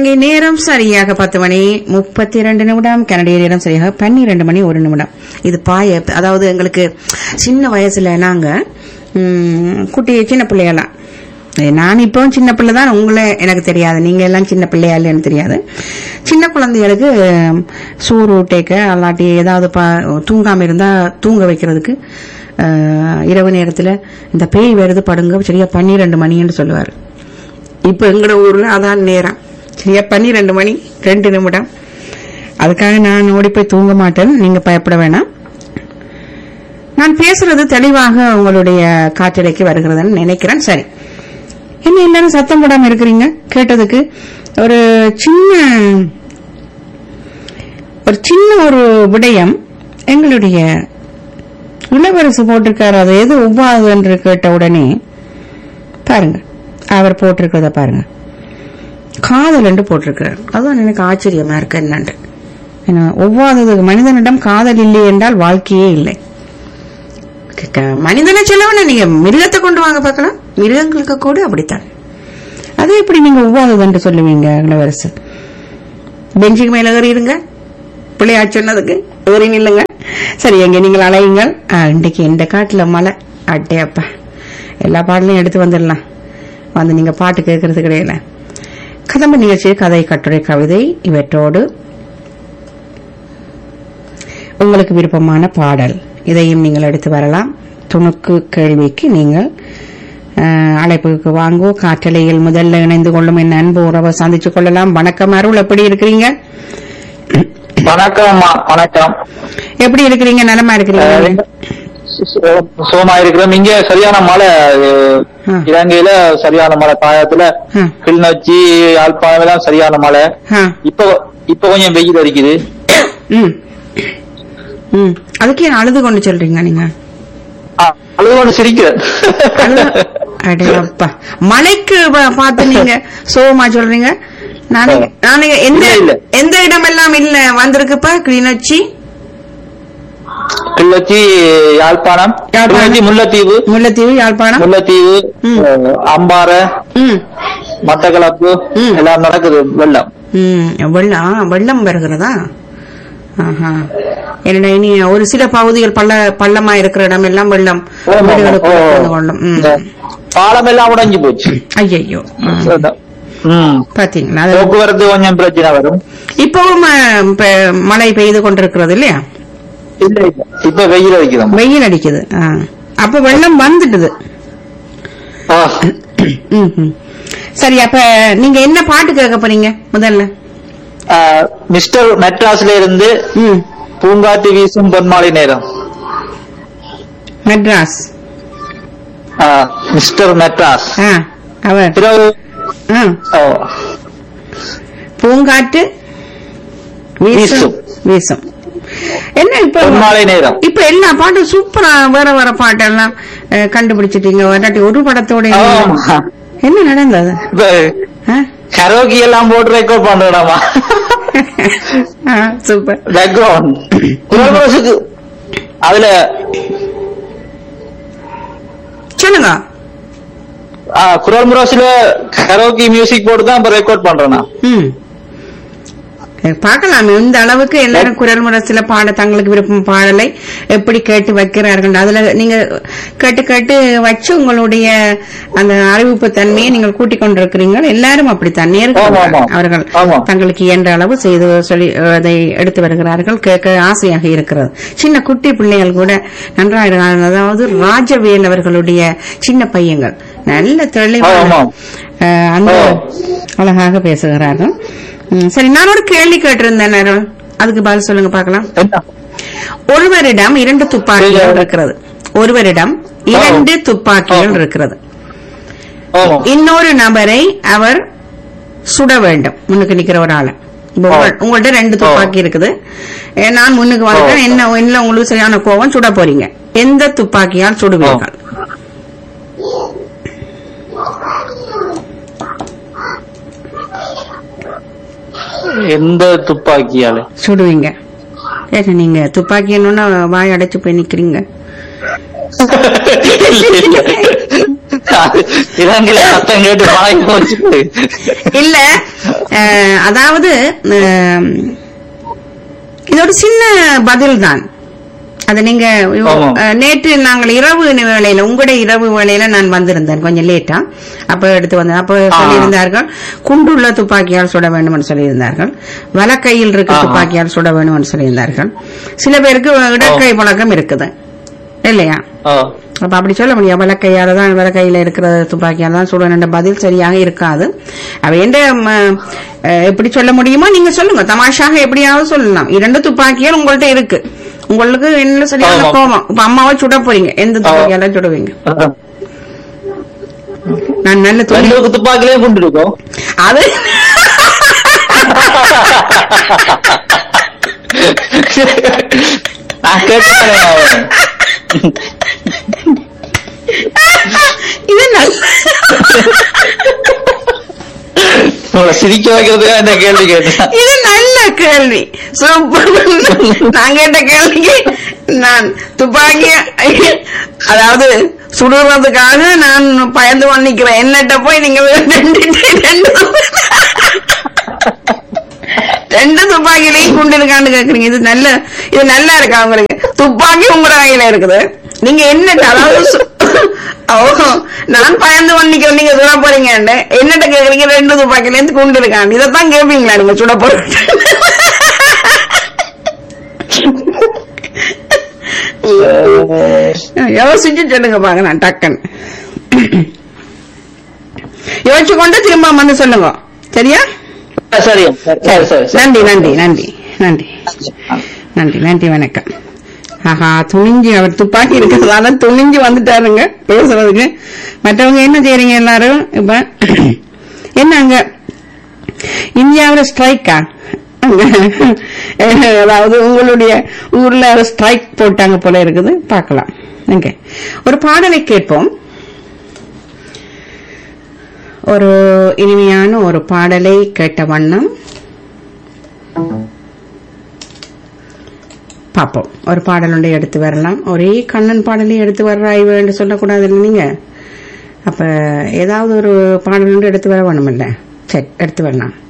இலங்கை நேரம் சரியாக பத்து மணி முப்பத்தி இரண்டு நிமிடம் கனடிய நேரம் சரியாக பன்னிரண்டு மணி ஒரு நிமிடம் இது பாய அதாவது எங்களுக்கு சின்ன வயசுல நாங்க ம், குட்டி சின்ன பிள்ளையெல்லாம் ஏ, நான் இப்போ சின்ன பிள்ளை தான் உங்களை எனக்கு தெரியாது நீங்க எல்லாம் சின்ன பிள்ளையா இல்லைன்னு தெரியாது சின்ன குழந்தைகளுக்கு ம், சோறு ஊட்டேக்க அல்லாட்டி ஏதாவது பா- தூங்காம இருந்தா தூங்க வைக்கிறதுக்கு அஹ், இரவு நேரத்துல இந்த பேய் வருது படுங்க சரியா பன்னிரெண்டு மணின்னு சொல்லுவாரு இப்ப எங்கட ஊர்ல அதான் நேரம் சரியா பன்னிரெண்டு மணி ரெண்டு நிமிடம் அதுக்காக நான் ஓடி போய் தூங்க மாட்டேன் நீங்க பயப்பட வேணாம் நான் பேசுறது தெளிவாக உங்களுடைய காற்றலைக்கு வருகிறதுன்னு நினைக்கிறேன் சரி என்ன எல்லாரும் சத்தம் போடாம இருக்கிறீங்க கேட்டதுக்கு ஒரு சின்ன ஒரு சின்ன ஒரு விடயம் எங்களுடைய இளவரசு போட்டிருக்காரு அது எது ஒவ்வாது என்று கேட்ட உடனே பாருங்க அவர் போட்டிருக்கிறத பாருங்க காதல் என்று போட்டிருக்கிறார் அதுதான் எனக்கு ஆச்சரியமா இருக்கு என்னண்டு ஏன்னா ஒவ்வாதது மனிதனிடம் காதல் இல்லை என்றால் வாழ்க்கையே இல்லை க- க- மனிதனை சொல்லவன நீங்க மிருகத்தை கொண்டு வாங்க பார்க்கலாம் மிருகங்களுக்கு கூட அப்படித்தான் அது எப்படி நீங்க ஒவ்வாதது என்று சொல்லுவீங்க இளவரசு பெஞ்சுக்கு மேல ஏறி இருங்க பிள்ளையா சொன்னதுக்கு ஏறி நில்லுங்க சரி எங்க நீங்கள் அலையுங்கள் ஆ, இன்றைக்கு இந்த காட்டுல மழை அட்டே அப்பா எல்லா பாடலையும் எடுத்து வந்துடலாம் வந்து நீங்க பாட்டு கேட்கறது கிடையாது கதம்ப நிகழ்ச்சி கதை கட்டுரை கவிதை இவற்றோடு உங்களுக்கு விருப்பமான பாடல் இதையும் நீங்கள் எடுத்து வரலாம் துணுக்கு கேள்விக்கு நீங்கள் அஹ், அழைப்புக்கு வாங்கோ காற்றலையில் முதல்ல இணைந்து கொள்ளும் என் அன்பு உறவை சந்திச்சு கொள்ளலாம் வணக்கம் அருள் எப்படி இருக்கிறீங்க வணக்கம் அம்மா வணக்கம் எப்படி இருக்கிறீங்க நலமா இருக்கிறீங்க சோமா இருக்கிறோம் இங்க சரியான மழை அஹ், ஆ. இலங்கையில சரியான மழை காயத்துல ஆ. கிளிநொச்சி யாழ்ப்பாணம் எல்லாம் சரியான மழை ஆ, இப்ப இப்ப கொஞ்சம் வெயில் அடிக்குது ம் ம் அதுக்கு ஏன் அழுது கொண்டு சொல்றீங்க நீங்க ஆ, அழுது கொண்டு சிரிக்கிறேன் அழுது- அடே அப்பா மலைக்கு பா- பார்த்து நீங்க சோகமா சொல்றீங்க நானே நானே எந்த இல்ல, இல்ல. எந்த இடமெல்லாம் இல்ல வந்திருக்குப்பா கிளிநொச்சி கிளிநொச்சி யாழ்ப்பாணம் யாழ்ப்பாணம். கிளிநொச்சி முல்லைத்தீவு முல்லைத்தீவு யாழ்ப்பாணம் முல்லைத்தீவு ம். அஹ், அம்பாறை ம் மட்டக்களப்பு ம். எல்லாம் நடக்குது வெள்ளம் ம் வெள்ளம் ஆ, வெள்ளம் வருகிறதா ஆஹா என்னடா இனி ஒரு சில பகுதிகள் பள்ள பள்ளமா இருக்கிற இடம் எல்லாம் வெள்ளம் ஆமா, ஆமா. வீடுகளுக்குள்ள ஓ. புகுந்து கொள்ளும் இந்த ம். பாலம் எல்லாம் உடைஞ்சு போச்சு ஐயையோ ம். ம் பாத்தீங்களா அது போக்குவரத்து கொஞ்சம் பிரச்சனை வரும் இப்பவும் ஆ, இப்ப மழை பெய்து கொண்டிருக்கிறது இல்லையா இல்ல இல்ல இப்ப வெயில் அடிக்கிறோம் வெயில் அடிக்குது ஆ. அப்ப வெள்ளம் வந்துட்டுது ம், ம். சரி அப்ப நீங்க என்ன பாட்டு கேட்க போறீங்க முதல்ல மிஸ்டர் மெட்ராஸ்ல இருந்து ம் பூங்காற்று வீசும் பொன்மாலை நேரம் மெட்ராஸ் ஆ, மிஸ்டர் மெட்ராஸ் ஆ அவர் பிறகு ஆ ஓ, பூங்காற்று வீசும் வீசும். வீசும் என்ன இப்ப பொன்மாலை நேரம் இப்ப எல்லா பாட்டும் சூப்பரா வேற வேற பாட்டெல்லாம் அஹ், கண்டுபிடிச்சிட்டீங்க இல்லாட்டி ஒரு படத்தோட ஆமா. என்ன நடந்தது இப்ப ஆ? கரோக்கி எல்லாம் போட்டு ரெக்கார்ட் பண்றோமா ஆ, சூப்பர் பேக்ரவுண்ட் குரல் முரசுக்கு அதுல சொல்லுங்க ஆ, குரல் முரசுல கரோக்கி மியூசிக் போட்டு தான் இப்ப ரெக்கார்ட் பண்றேன் நான் ம் பார்க்கலாம் இந்த அளவுக்கு எல்லாரும் குரல் முரசில பாட தங்களுக்கு விருப்பம் பாடலை எப்படி கேட்டு வைக்கிறார்கள் அதுல நீங்க கேட்டு கேட்டு வச்சு உங்களுடைய அந்த அறிவிப்பு தன்மையை நீங்கள் கூட்டிக் கொண்டிருக்கிறீங்க எல்லாரும் அப்படித்தான் நேருக்கு ஆமா, ஆமா. அவர்கள் ஆமா. தங்களுக்கு இயன்ற அளவு செய்து சொல்லி அதை எடுத்து வருகிறார்கள் கேட்க ஆசையாக இருக்கிறது சின்ன குட்டி பிள்ளைகள் கூட நன்றாக அதாவது ராஜவேல் அவர்களுடைய சின்ன பையங்கள் நல்ல தெளிவான ஆமா. அஹ், அந்த ஓ. அழகாக பேசுகிறார்கள் ம், சரி நான் ஒரு கேள்வி கேட்டிருந்தேன் அருள். அதுக்கு பதில் சொல்லுங்க பார்க்கலாம் என்ன ஒருவரிடம் இரண்டு துப்பாக்கிகள் சரி. இருக்கிறது ஒருவரிடம் இரண்டு துப்பாக்கிகள் ஆ. இருக்கிறது ஆமா இன்னொரு நபரை அவர் சுட வேண்டும் முன்னுக்கு நிக்கிற ஒரு ஆளை இப்ப ஆ. உங்க- உங்கள்ட்ட ரெண்டு துப்பாக்கி இருக்குது ஏ, நான் முன்னுக்கு வந்துட்டேன் ஆ. என்ன என்ன உங்களுக்கு சரியான கோவம் சுட போறீங்க எந்த துப்பாக்கியால் சுடுவீர்கள் எந்த துப்பாக்கியால சுடுவீங்க ஏங்க நீங்க துப்பாக்கி என்னன்னா வாய் அடைச்சு போய் நிக்கிறீங்க இல்ல, இல்ல. இலங்கையில சத்தம் கேட்டு பழகி போச்சு இல்ல அஹ், அதாவது அஹ், இது ஒரு சின்ன பதில் தான் அது நீங்க ஆமா. அஹ், நேற்று நாங்கள் இரவு வேளையில உங்களுடைய இரவு வேளையில நான் வந்திருந்தேன் கொஞ்சம் லேட்டா அப்ப எடுத்து வந்தேன் அப்ப ஆ. சொல்லியிருந்தார்கள் குண்டுள்ள துப்பாக்கியால் சுட வேண்டும் என்று சொல்லியிருந்தார்கள் வலக்கையில் இருக்க ஆஹா. துப்பாக்கியால் சுட வேண்டும் என்று சொல்லியிருந்தார்கள் சில பேருக்கு இடக்கை பழக்கம் இருக்குது இல்லையா ஓ அப்ப அப்படி சொல்ல முடியும் வலக்கையால தான் வலக்கையில இருக்கிற துப்பாக்கியால தான் சுடணும் பதில் சரியாக இருக்காது அவ எந்த ம, அஹ், எப்படி சொல்ல முடியுமோ நீங்க சொல்லுங்க தமாஷாக எப்படியாவது சொல்லலாம் இரண்டு துப்பாக்கியால் உங்கள்ட்ட இருக்கு உங்களுக்கு என்ன சரியான ஆமா. கோபம் இப்ப அம்மாவை சுட போறீங்க எந்த துப்பாக்கியால சுடுவீங்க நான் நல்ல துணி ரெண்டு துப்பாக்கிலே குண்டு இருக்கும் அது நான் கேட்டேன் இது நல்ல உங்களை சிரிக்க வைக்கிறதுக்காக இந்த கேள்வி கேட்டேன் இது நல்ல கேள்வி சூப்பர் நான் கேட்ட கேள்விக்கு நான் துப்பாக்கி அதாவது சுடுறதுக்காக நான் பயந்து கொண்டு நிக்கிறேன் என்னட்ட போய் நீங்க ரெண்டு ரெண்டு ரெண்டு துப்பாக்கிலையும் குண்டு இருக்கான்னு கேக்குறீங்க இது நல்ல இது நல்லா இருக்கா உங்களுக்கு துப்பாக்கி உங்களோட கையில இருக்குது நீங்க என்ன அதாவது சு- ஓ நான் பயந்து கொண்டு நிக்கிறேன் நீங்க சுட போறீங்க என்னட்ட கேக்குறீங்க ரெண்டு துப்பாக்கில இருந்து குண்டு இருக்கான் இதைத்தான் கேப்பீங்களா நீங்க சுட போற யோசிச்சு சொல்லுங்க பாக்கலாம் டக்குன்னு யோசிச்சு கொண்டு திரும்ப வந்து சொல்லுங்க சரியா சரி சரி சரி சரி நன்றி நன்றி நன்றி நன்றி நன்றி நன்றி வணக்கம் ஆஹா துணிஞ்சு அவர் துப்பாக்கி இருக்கிறதால துணிஞ்சு வந்துட்டாருங்க பேசுறதுக்கு மற்றவங்க என்ன செய்றீங்க எல்லாரும் இப்ப என்ன அங்க இந்தியாவுல ஸ்ட்ரைக்கா அதாவது உங்களுடைய ஊர்ல ஸ்ட்ரைக் போட்டாங்க போல இருக்குது பார்க்கலாம் எங்க ஒரு பாடலை கேட்போம் ஒரு இனிமையான ஒரு பாடலை கேட்ட வண்ணம் பார்ப்போம் ஒரு பாடல் ஒன்றை எடுத்து வரலாம் ஒரே கண்ணன் பாடலை எடுத்து வர்ற என்று சொல்லக்கூடாது நீங்க அப்ப ஏதாவது ஒரு பாடல் ஒன்று எடுத்து வர வேணுமில்ல சரி எடுத்து வரலாம்